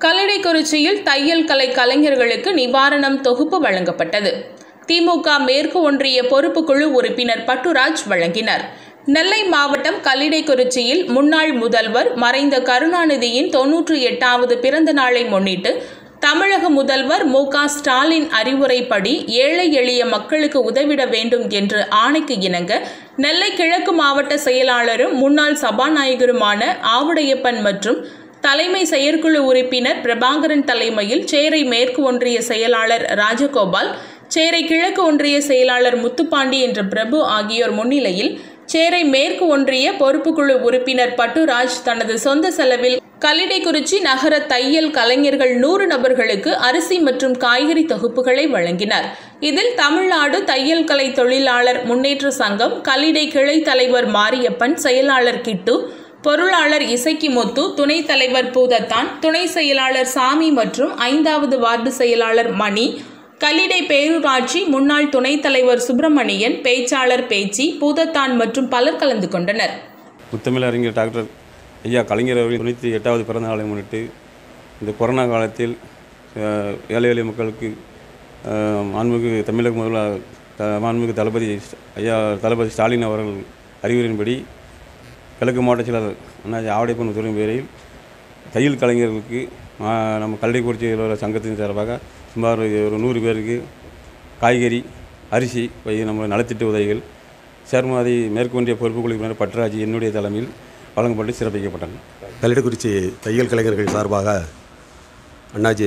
கல்லடைக்குறிச்சியில் தையல் கலை கலைஞர்களுக்கு நிவாரணம் தொகுப்பு வழங்கப்பட்டது திமுக மேற்கு ஒன்றிய பொறுப்புக்குழு உறுப்பினர் பட்டுராஜ் வழங்கினார் நெல்லை மாவட்டம் கல்லிடைக்குறிச்சியில் முன்னாள் முதல்வர் மறைந்த கருணாநிதியின் தொன்னூற்றி எட்டாவது பிறந்த நாளை முன்னிட்டு தமிழக முதல்வர் மு க ஸ்டாலின் அறிவுரைப்படி ஏழை எளிய மக்களுக்கு உதவிட வேண்டும் என்ற ஆணைக்கு இணங்க நெல்லை கிழக்கு மாவட்ட செயலாளரும் முன்னாள் சபாநாயகருமான ஆவுடையப்பன் மற்றும் தலைமை செயற்குழு உறுப்பினர் பிரபாகரன் தலைமையில் சேரை மேற்கு ஒன்றிய செயலாளர் ராஜகோபால் சேரை கிழக்கு ஒன்றிய செயலாளர் முத்துப்பாண்டி என்ற பிரபு ஆகியோர் முன்னிலையில் சேரை மேற்கு ஒன்றிய பொறுப்புக்குழு உறுப்பினர் பட்டுராஜ் தனது சொந்த செலவில் கல்லிடைக்குறிச்சி நகர தையல் கலைஞர்கள் நூறு நபர்களுக்கு அரிசி மற்றும் காய்கறி தொகுப்புகளை வழங்கினார் இதில் தமிழ்நாடு தையல் கலை தொழிலாளர் முன்னேற்ற சங்கம் கல்லிடை கிளை தலைவர் மாரியப்பன் செயலாளர் கிட்டு பொருளாளர் இசக்கிமுத்து துணைத் தலைவர் பூதத்தான் துணை செயலாளர் சாமி மற்றும் ஐந்தாவது வார்டு செயலாளர் மணி கல்லிடை பேரூராட்சி முன்னாள் துணைத் தலைவர் சுப்பிரமணியன் பேச்சாளர் பேச்சி பூதத்தான் மற்றும் பலர் கலந்து கொண்டனர் முத்தமிழ் அறிஞர் டாக்டர் ஐயா கலைஞர் அவர்கள் தொண்ணூற்றி எட்டாவது பிறந்த நாளை முன்னிட்டு இந்த கொரோனா காலத்தில் அஹ், ஏழை எளிய மக்களுக்கு அஹ், மாண்புமிகு தமிழக முதல்வர் த- மாண்புமிகு தளபதி ஸ்ட- ஐயா தளபதி ஸ்டாலின் அவர்கள் அறிவுரையின்படி கிழக்கு மாவட்ட செயலாளர் அண்ணாஜி ஆவடைப்பன் துறை பேரில் தையல் கலைஞர்களுக்கு ஆஹ், நம்ம கல்லைக்குறிச்சியில் உள்ள சங்கத்தின் சார்பாக சுமார் ஒரு நூறு பேருக்கு காய்கறி அரிசி போய் நம்ம நலத்திட்ட உதவிகள் சேர்மாதி மேற்கு ஒன்றிய பொறுப்புக்குழு உறுப்பினர் பட்டராஜ் என்னுடைய தலைமையில் வழங்கப்பட்டு சிறப்பிக்கப்பட்டன கல்லிடக்குறிச்சி தையல் கலைஞர்கள் சார்பாக அண்ணாச்சி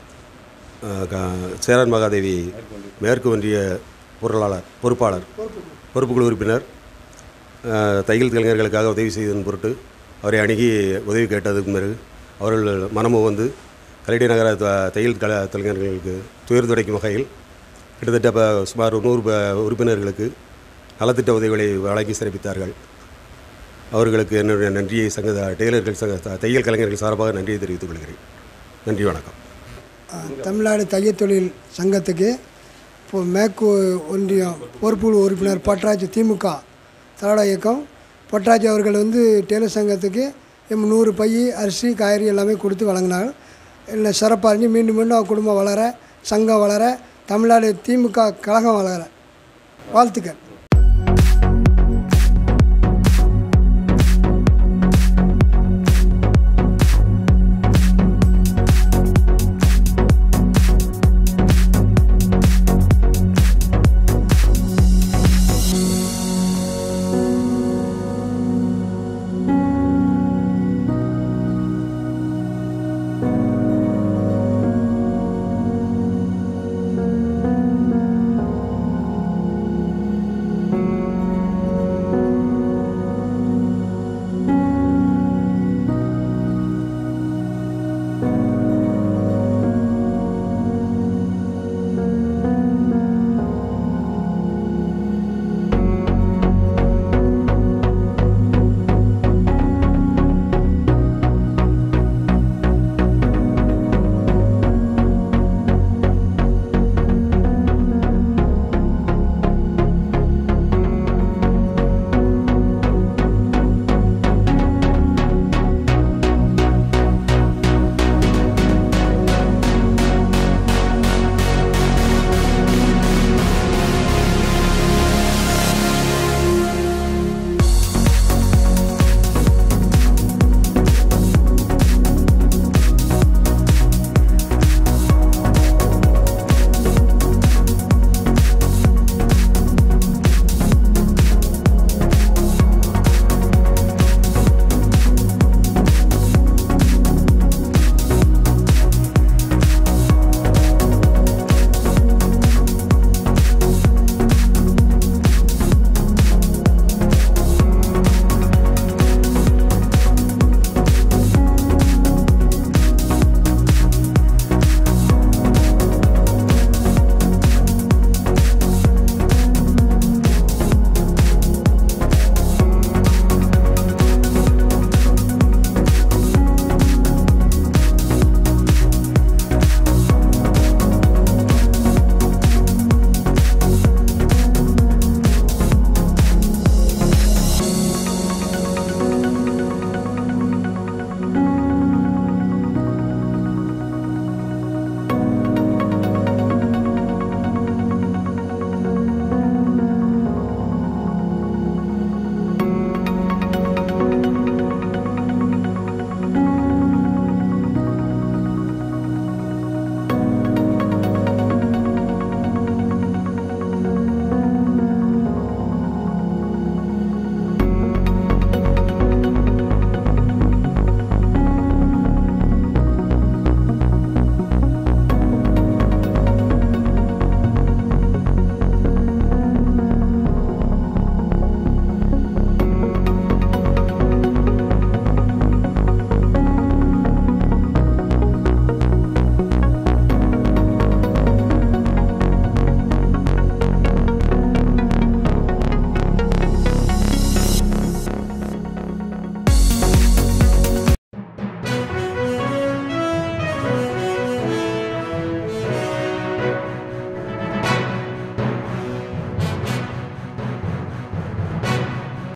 அஹ், க- சேரன் மகாதேவி மேற்கு ஒன்றிய பொருளாளர் பொறுப்பாளர் பொறுப்புக்குழு உறுப்பினர் அஹ், தையல் கலைஞர்களுக்காக உதவி செய்ததன் பொருட்டு அவரை அணுகி உதவி கேட்டதுக்கு பிறகு அவர்கள் மனமும் வந்து கல்லிடை நகர த- தையல் கல கலைஞர்களுக்கு துயர் துடைக்கும் வகையில் கிட்டத்தட்ட இப்போ சுமார் நூறு ப- உறுப்பினர்களுக்கு நலத்திட்ட உதவிகளை வழங்கி சிறப்பித்தார்கள் அவர்களுக்கு என்னுடைய நன்றியை சங்க டெய்லர்கள் சங்க த- தையல் கலைஞர்கள் சார்பாக நன்றியை தெரிவித்துக் கொள்கிறேன் நன்றி வணக்கம் தமிழ்நாடு தையல் தொழில் சங்கத்துக்கு இப்போ மேற்கு ஒன்றியம் பொறுப்புக்குழு உறுப்பினர் பட்ராஜ் திமுக திராவிட இயக்கம் பட்ராஜ் அவர்கள் வந்து டெய்லர் சங்கத்துக்கு எம் நூறு பை அரிசி காய்கறி எல்லாமே கொடுத்து வழங்கினாங்க இல்லை சிறப்பாக இருந்து மீண்டும் மீண்டும் அவர் குடும்பம் வளர சங்கம் வளர தமிழ்நாடு திமுக கழகம் வளர வாழ்த்துக்கள்